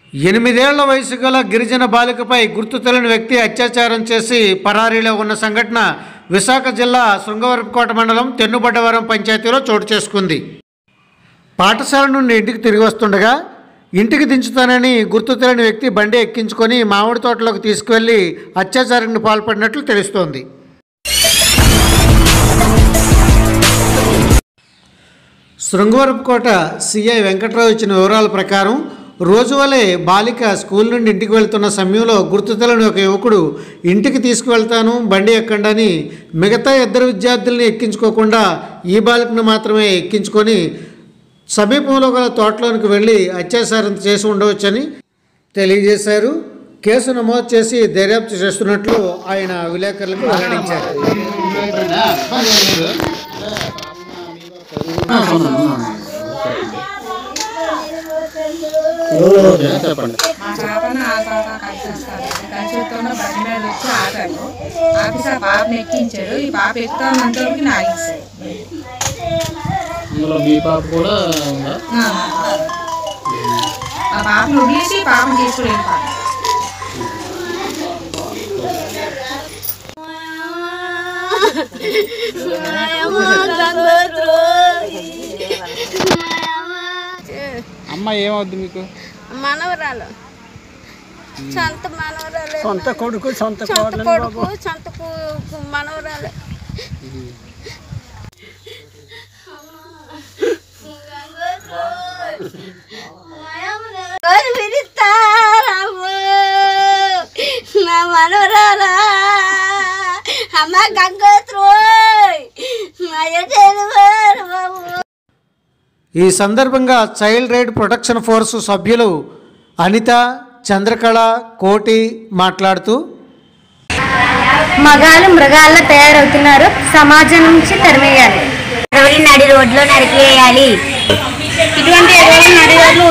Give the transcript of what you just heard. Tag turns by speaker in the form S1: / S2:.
S1: ఎనిమిదేళ్ల వయసు గల గిరిజన బాలికపై గుర్తు తెలియని వ్యక్తి అత్యాచారం చేసి పరారీలో ఉన్న సంఘటన విశాఖ జిల్లా శృంగవరపుకోట మండలం తెన్నుబడ్డవరం పంచాయతీలో చోటు చేసుకుంది పాఠశాల నుండి ఇంటికి తిరిగి వస్తుండగా ఇంటికి దించుతానని గుర్తు తెలియని వ్యక్తి బండి ఎక్కించుకొని మామిడి తోటలోకి తీసుకువెళ్లి అత్యాచారానికి పాల్పడినట్లు తెలుస్తోంది శృంగవరపుకోట సిఐ వెంకట్రావు ఇచ్చిన వివరాల ప్రకారం రోజువలే బాలిక స్కూల్ నుండి ఇంటికి వెళ్తున్న సమయంలో గుర్తు తెలియని ఒక యువకుడు ఇంటికి తీసుకువెళ్తాను బండి ఎక్కండని మిగతా ఇద్దరు విద్యార్థుల్ని ఎక్కించుకోకుండా ఈ బాలికను మాత్రమే ఎక్కించుకొని సమీపంలో గల తోటలోనికి వెళ్ళి అత్యాచారం చేసి ఉండవచ్చని తెలియజేశారు కేసు నమోదు చేసి దర్యాప్తు చేస్తున్నట్లు ఆయన విలేకరులకు వెల్లడించారు
S2: చెప్పండి
S3: మా పాపను ఆ పాప కలిసి వస్తారు కలిసి వస్తున్న బండి మీద వచ్చి ఆగారు ఆఫీస్ ఆ పాపను ఎక్కించారు ఈ పాప ఎక్కుతా ఉన్నంతవరకు నాగిస్తారు
S2: ఇందులో మీ పాప కూడా ఉందా
S3: ఆ పాపను వదిలేసి పాపను తీసుకుని వెళ్ళిపోతారు
S2: అమ్మ ఏమవుద్ది మీకు
S4: మనవరాలు సొంత మనవరాలు
S5: సొంత కొడుకు సొంత
S4: సొంత
S5: కోడలు
S4: కొడుకు సొంత కు- మనవరాలు ఎవరు పిలుస్తారమ్మో? నా మనవరాలా అమ్మ గంగోత్రోయ్ మా ఎటేరు బాబు
S1: ఈ సందర్భంగా చైల్డ్ రైట్ ప్రొటెక్షన్ ఫోర్స్ సభ్యులు అనిత చంద్రకళ కోటి మాట్లాడుతూ
S6: మగాళ్ళు మృగాల్లో తయారవుతున్నారు సమాజం నుంచి తరిమేయాలి
S7: నడి రోడ్లో నరికివేయాలి
S6: ఇటువంటి ఎరువులు నడివేళ్ళు